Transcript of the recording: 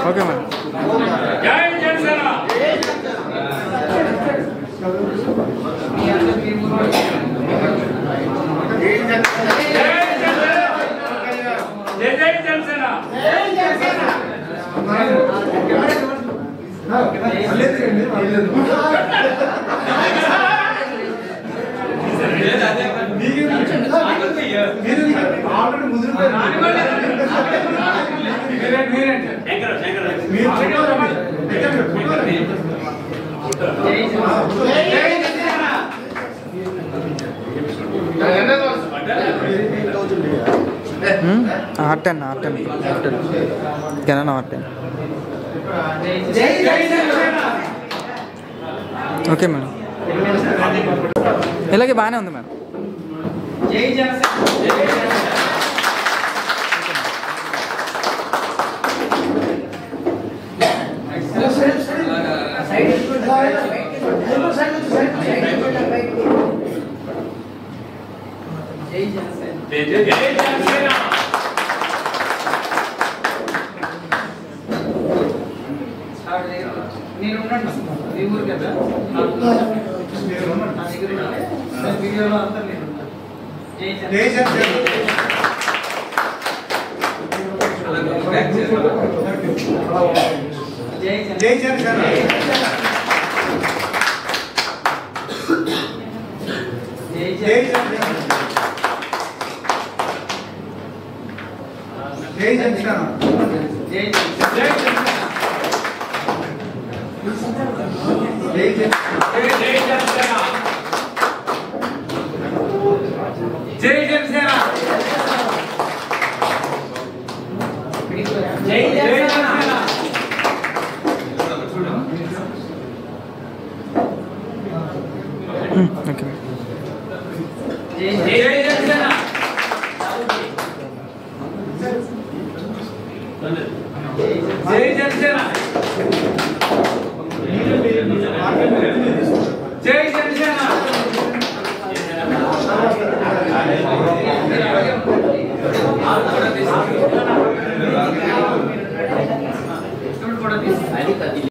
Okay madam జై జనసేన జై జనసేన జై జై Janasena R ten R ten R ten కెనాన్ ఆర్ టెన్ ఓకే మేడం ఇలాగే బాగానే ఉంది మేడం జై జనసేన నేను ఉన్నాను మీ ఊరు కదా నా దగ్గర ఉండాలి. నా వీడియోలో అంతా నేను ఉంటాను. జై జనసేన. జై జనసేన. జై జనసేన. జై జనసేన. జై జనసేన. జై జనసేన జై జనసేన. జై జనసేన జై జనసేన జై జనసేన ఓకే జై జనసేన జై జనసేన జై జనసేన